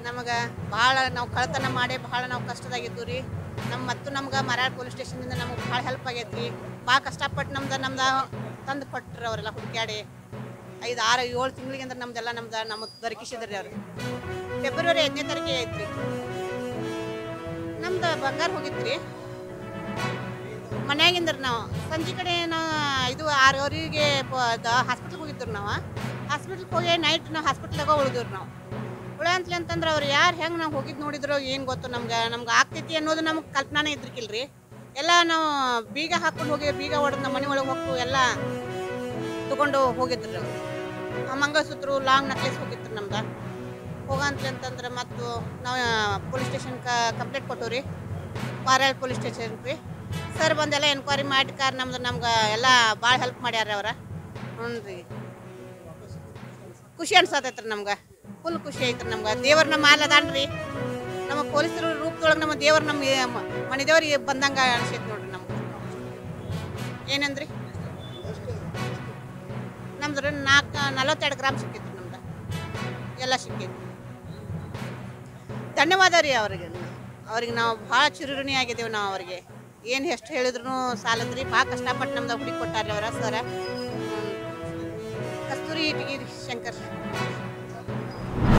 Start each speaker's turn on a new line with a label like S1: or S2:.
S1: ನಮಗೆ ಭಾಳ ನಾವು ಕಳ್ತನ ಮಾಡಿ ಭಾಳ ನಾವು ಕಷ್ಟದಾಗಿದ್ದು ರೀ ನಮ್ಮ ಮತ್ತು ನಮ್ಗೆ ಮರಾಡ್ ಪೊಲೀಸ್ ಸ್ಟೇಷನಿಂದ ನಮಗೆ ಭಾಳ ಹೆಲ್ಪ್ ಆಗೈತೆ ರೀ ಭಾಳ ಕಷ್ಟಪಟ್ಟು ನಮ್ದು ನಮ್ದು ತಂದು ಕೊಟ್ರು ಅವರೆಲ್ಲ ಹುಡುಕ್ಯಾಡಿ ಐದು ಆರು ಏಳು ತಿಂಗಳಿಗೆ ಅಂದ್ರೆ ನಮ್ದೆಲ್ಲ ನಮ್ದು ನಮ್ಮ ದೊರಕಿಸಿದ್ರಿ ರೀ ಅವ್ರು ಫೆಬ್ರವರಿ ಐದನೇ ತಾರೀಕಿಗೆ ಐತ್ರಿ ನಮ್ದು ಬಂಗಾರ ಹೋಗಿತ್ರಿ ಮನ್ಯಾಗಿಂದ್ರ ನಾವು ಸಂಜೆ ಕಡೆ ನಾವು ಇದು ಆರೂವರೆಗೆ ಹಾಸ್ಪಿಟ್ಲ್ಗೆ ಹೋಗಿದ್ರು ನಾವು ಹಾಸ್ಪಿಟ್ಲ್ಗೆ ಹೋಗಿ ನೈಟ್ ನಾವು ಹಾಸ್ಪಿಟ್ಲಾಗ ಉಳಿದ್ರು ನಾವು ಉಳಂತ್ಲಿ ಅಂತಂದ್ರೆ ಅವ್ರು ಯಾರು ಹೆಂಗೆ ನಾವು ಹೋಗಿದ್ದು ನೋಡಿದ್ರು ಏನು ಗೊತ್ತು ನಮ್ಗೆ ನಮ್ಗೆ ಆಗ್ತೈತಿ ಅನ್ನೋದು ನಮ್ಗೆ ಕಲ್ಪನಾನೇ ಇದ್ರಿಕಿಲ್ರಿ ಎಲ್ಲ ನಾವು ಬೀಗ ಹಾಕೊಂಡು ಹೋಗಿ ಬೀಗ ಹೊಡೆದು ನಮ್ಮ ಮನೆ ಒಳಗೆ ಹೋಗ್ತು ಎಲ್ಲ ತಗೊಂಡು ಹೋಗಿದ್ರು ಆ ಮಂಗಲಸೂತ್ರ ಲಾಂಗ್ ನೆಕ್ಲೆಸ್ ಹೋಗಿತ್ತು ನಮ್ದು ಹೋಗಂತ್ಲಿ ಅಂತಂದ್ರೆ ಮತ್ತು ನಾವು ಪೊಲೀಸ್ ಸ್ಟೇಷನ್ ಕಂಪ್ಲೇಂಟ್ ಕೊಟ್ಟು ರೀ ಮಾರಾಳ್ ಪೊಲೀಸ್ ಸ್ಟೇಷನ್ ರೀ ಸರ್ ಬಂದೆಲ್ಲ ಎನ್ಕ್ವೈರಿ ಮಾಡಿ ಕಾರ್ ನಮ್ದು ನಮ್ಗೆ ಎಲ್ಲ ಭಾಳ ಹೆಲ್ಪ್ ಮಾಡ್ಯಾರ ಅವ್ರ ಹ್ಞೂ ರೀ ಖುಷಿ ಅನ್ಸತೈತ್ರಿ ನಮ್ಗೆ ಫುಲ್ ಖುಷಿ ಐತ್ರಿ ನಮ್ಗೆ ದೇವ್ರ ನಮ್ಮ ಮಾಲ್ ಅದಾನ್ರಿ ನಮ್ಮ ಪೊಲೀಸರು ರೂಪದೊಳಗೆ ನಮ್ಮ ದೇವ್ರ ನಮ್ಮ ಮನೆ ದೇವ್ರಿಗೆ ಬಂದಂಗೆ ಅನ್ಸೈತೆ ನೋಡ್ರಿ ನಮ್ಗೆ ಏನಂದ್ರಿ ನಮ್ದು ನಾಲ್ಕು ನಲವತ್ತೆರಡು ಗ್ರಾಮ್ ಸಿಕ್ಕಿತ್ತು ನಮ್ದು ಎಲ್ಲ ಸಿಕ್ಕಿತ್ತು ಧನ್ಯವಾದ ರೀ ಅವ್ರಿಗೆ ಅವ್ರಿಗೆ ನಾವು ಭಾಳ ಚಿರುಋಣಿ ಆಗಿದ್ದೇವೆ ನಾವು ಅವ್ರಿಗೆ ಏನು ಎಷ್ಟು ಹೇಳಿದ್ರು ಸಾಲದ್ರಿ ಭಾಳ ಕಷ್ಟಪಟ್ಟು ನಮ್ದು ಹುಡುಕಿ ಕೊಟ್ಟಾರ್ರಿ ಅವರ ಸರ ಕಸ್ತೂರಿ ಇಟಗಿ ಶಂಕರ್